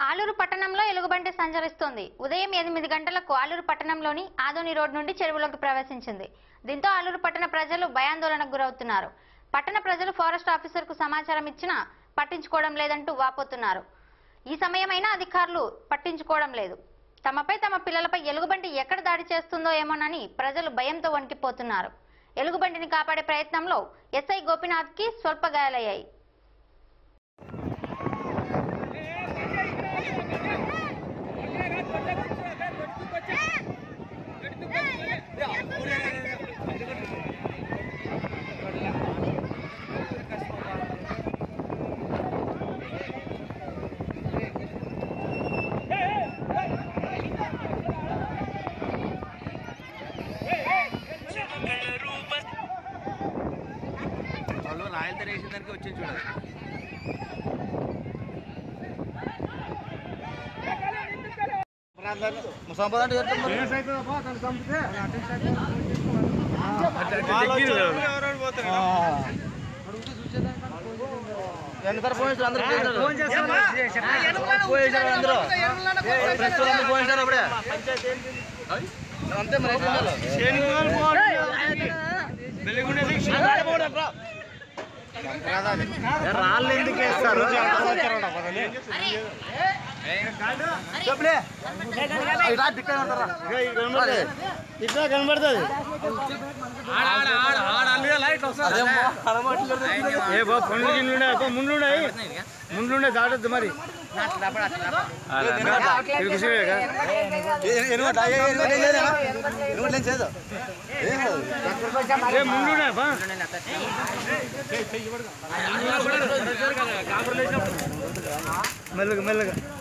ఆలూరు పట్టణంలో ఎలుగుబంటి సంచరిస్తోంది ఉదయం ఎనిమిది గంటలకు ఆలూరు పట్టణంలోని ఆదోని రోడ్ నుండి చెరువులోకి ప్రవేశించింది దీంతో ఆలూరు పట్టణ ప్రజలు భయాందోళనకు గురవుతున్నారు పట్టణ ప్రజలు ఫారెస్ట్ ఆఫీసర్కు సమాచారం ఇచ్చినా పట్టించుకోవడం లేదంటూ వాపోతున్నారు ఈ సమయమైనా అధికారులు పట్టించుకోవడం లేదు తమపై తమ పిల్లలపై ఎలుగుబంటి ఎక్కడ దాడి చేస్తుందో ఏమోనని ప్రజలు భయంతో వణికిపోతున్నారు ఎలుగుబంటిని కాపాడే ప్రయత్నంలో ఎస్ఐ గోపీనాథ్కి స్వల్ప గాయాలయ్యాయి వాళ్ళు రాయల్ తెరేసిన దానికి వచ్చింది చూడాలి సంపద అంటే వెనకాల ఫోన్ చేస్తారు అందరూ ఫోన్ చేస్తారు ఫోన్ చేశారు అందరూ ప్రెస్ వాళ్ళు ఫోన్ చేశారు అప్పుడే అంతే మరి రాళ్ళు ఎందుకు వేస్తారు చెప్పులే ఇలా దిక్కడ ఇక్కడ కనబడుతుంది ఏ బా పండ్లు గిన్నెలుండే అబ్బా ముందుండే ముందుండే దాటద్దు మరి ఇది కుసిరేగా ఏ ముందుండే బా మెల్లగా మెల్లగా